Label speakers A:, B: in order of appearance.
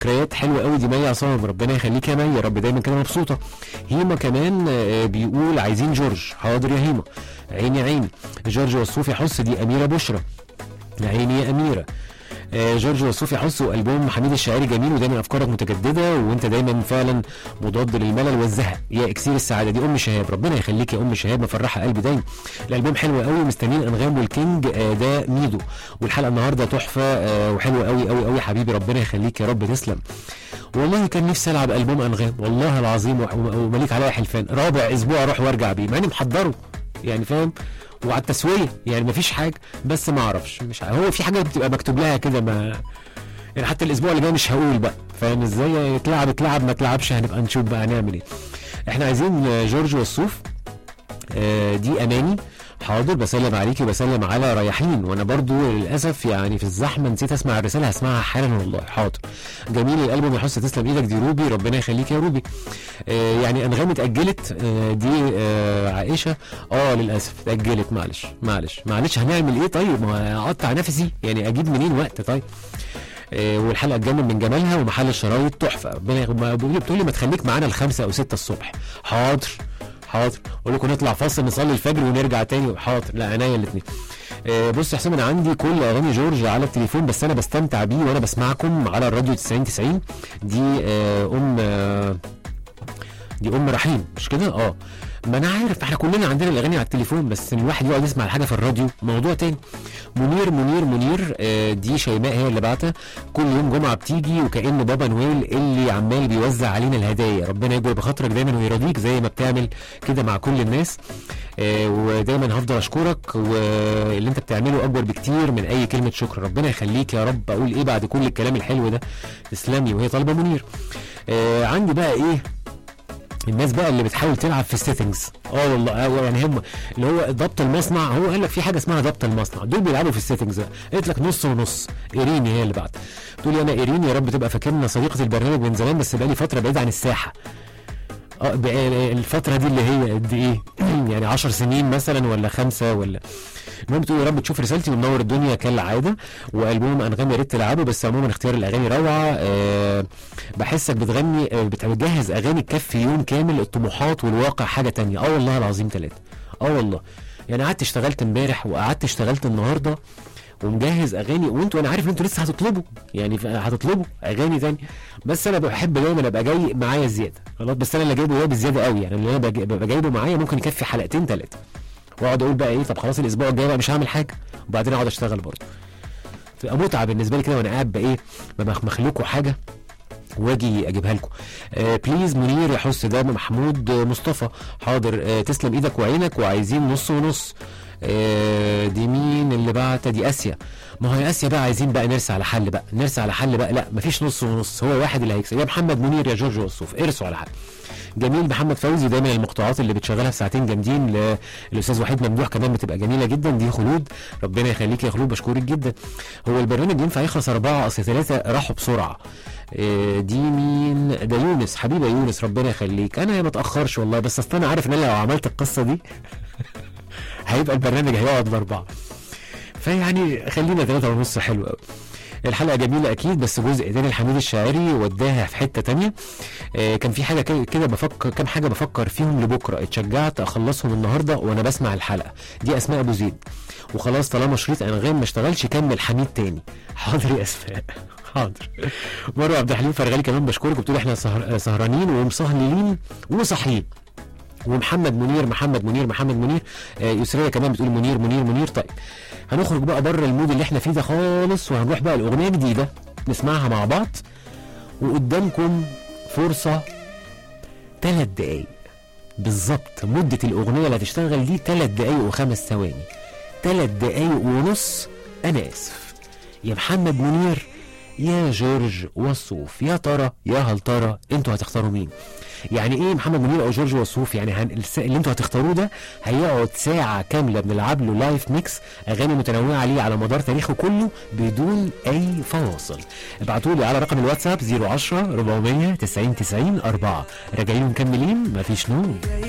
A: ذكريات حلوه قوي دي مي عصام ربنا يخليك يا مي يا رب دايما كده مبسوطه هيما كمان آه، بيقول عايزين جورج حاضر يا هيما عيني عيني جورج والصوفي حس دي اميره بشرى عيني يا اميره آه، جورج وصوفي حس والبوم حميد الشاعري جميل ودايما افكارك متجدده وانت دايما فعلا مضاد للملل والزهق يا اكسير السعاده دي ام شهاب ربنا يخليك يا ام شهاب مفرحه قلبي دايما الالبوم حلو قوي مستنيين انغام والكينج آه، ده ميدو والحلقه النهارده تحفه آه، وحلوه قوي قوي قوي حبيبي ربنا يخليك يا رب تسلم والله كان نفسي العب البوم انغام والله العظيم و- ومليك عليا حلفان رابع اسبوع اروح وارجع بيه مع اني محضره يعني فاهم وعلى التسويه يعني مفيش حاجه بس ما اعرفش مش عارف. هو في حاجه بتبقى مكتوب لها كده ما يعني حتى الاسبوع اللي جاي مش هقول بقى فاهم ازاي تلعب اتلعب ما تلعبش هنبقى نشوف بقى هنعمل ايه احنا عايزين آه، جورج والصوف آه، دي اماني حاضر بسلم عليكي وبسلم على رياحين وانا برضو للاسف يعني في الزحمه نسيت اسمع الرساله هسمعها حالا والله حاضر جميل الالبوم يا حس تسلم ايدك دي روبي ربنا يخليك يا روبي آه يعني انغام اتاجلت آه دي آه عائشه اه للاسف اتاجلت معلش معلش معلش هنعمل ايه طيب ما اقطع نفسي يعني اجيب منين وقت طيب آه، والحلقه تجنن من جمالها ومحل الشرايط تحفه ربنا يغ- ما بتقولي بتقولي ما تخليك معانا الخمسه او سته الصبح حاضر حاضر اقول لكم نطلع فاصل نصلي الفجر ونرجع تاني حاضر لا عينيا الاثنين بص يا حسام انا عندي كل اغاني جورج على التليفون بس انا بستمتع بيه وانا بسمعكم على الراديو 90 90 دي آه، ام آه، دي ام رحيم مش كده اه ما انا عارف احنا كلنا عندنا الاغاني على التليفون بس الواحد يقعد يسمع الحاجه في الراديو موضوع تاني منير منير منير آه، دي شيماء هي اللي بعتها كل يوم جمعه بتيجي وكأن بابا نويل اللي عمال بيوزع علينا الهدايا ربنا يجبر بخاطرك دايما ويرضيك زي ما بتعمل كده مع كل الناس آه، ودايما هفضل اشكرك واللي انت بتعمله اكبر بكتير من اي كلمه شكر ربنا يخليك يا رب اقول ايه بعد كل الكلام الحلو ده تسلمي وهي طالبه منير آه، عندي بقى ايه الناس بقى اللي بتحاول تلعب في السيتنجز اه والله آه يعني هم اللي هو ضبط المصنع هو قال لك في حاجه اسمها ضبط المصنع دول بيلعبوا في السيتنجز بقى قالت لك نص ونص ايرين هي اللي بعد تقول لي انا ايرين يا رب تبقى فاكرنا صديقه البرنامج من زمان بس بقالي فتره بعيد عن الساحه اه بقى الفتره دي اللي هي قد ايه يعني 10 سنين مثلا ولا خمسه ولا المهم تقول يا رب تشوف رسالتي ومنور الدنيا كالعاده والبوم انغام يا ريت تلعبه بس عموما اختيار الاغاني روعه أه بحسك بتغني آه، بتجهز اغاني تكفي يوم كامل الطموحات والواقع حاجه تانية اه والله العظيم ثلاثه اه والله يعني قعدت اشتغلت امبارح وقعدت اشتغلت النهارده ومجهز اغاني وانتوا انا عارف ان انتوا لسه هتطلبوا يعني ف- هتطلبوا اغاني تاني بس انا بحب دايما ابقى جاي معايا زياده خلاص بس انا اللي جايبه ده بزياده قوي يعني اللي انا بج- ببقى جايبه معايا ممكن يكفي حلقتين ثلاثه واقعد اقول بقى ايه طب خلاص الاسبوع الجاي بقى مش هعمل حاجه وبعدين اقعد اشتغل برضه تبقى متعه بالنسبه لي كده وانا قاعد بقى ايه بمخمخ لكم حاجه واجي اجيبها لكم آه بليز منير يا حس ده محمود آه، مصطفى حاضر آه تسلم ايدك وعينك وعايزين نص ونص آه دي مين اللي بعت دي اسيا ما هي اسيا بقى عايزين بقى نرسى على حل بقى نرسى على حل بقى لا مفيش نص ونص هو واحد اللي هيكسب يا محمد منير يا جورج وصوف ارسوا على حل جميل محمد فوزي دايما المقطوعات اللي بتشغلها في ساعتين جامدين ل- الاستاذ وحيد ممدوح كمان بتبقى جميله جدا دي خلود ربنا يخليك يا خلود بشكرك جدا هو البرنامج ينفع يخلص اربعه اصل ثلاثه راحوا بسرعه إيه دي مين ده يونس حبيبي يا يونس ربنا يخليك انا ما اتاخرش والله بس اصل انا عارف ان انا لو عملت القصه دي هيبقى البرنامج هيقعد لاربعه فيعني خلينا ثلاثة ونص حلو قوي الحلقة جميلة أكيد بس جزء تاني الحميد الشاعري وداها في حتة تانية آه كان في حاجة كده- كده بفكر كام حاجة بفكر فيهم لبكرة اتشجعت أخلصهم النهاردة وأنا بسمع الحلقة دي أسماء أبو زيد وخلاص طالما شريط أنغام ما اشتغلش كمل حميد تاني حاضر يا أسماء حاضر مروه عبد الحليم فرغالي كمان بشكرك وبتقول احنا سهر... سهرانين ومسهلين وصاحيين ومحمد منير محمد منير محمد منير آه يسرية كمان بتقول منير منير منير طيب هنخرج بقى بره المود اللي احنا فيه ده خالص وهنروح بقى لاغنيه جديده نسمعها مع بعض وقدامكم فرصه ثلاث دقايق بالظبط مده الاغنيه اللي هتشتغل دي ثلاث دقايق وخمس ثواني ثلاث دقايق ونص انا اسف يا محمد منير يا جورج وصوف يا ترى يا هل ترى انتوا هتختاروا مين يعني ايه محمد منير او جورج وصوف يعني هن... الس- اللي انتوا هتختاروه ده هيقعد ساعه كامله بنلعب له لايف ميكس اغاني متنوعه عليه على مدار تاريخه كله بدون اي فواصل ابعتوا لي على رقم الواتساب 010 400 90 90 4 راجعين ومكملين مفيش نوم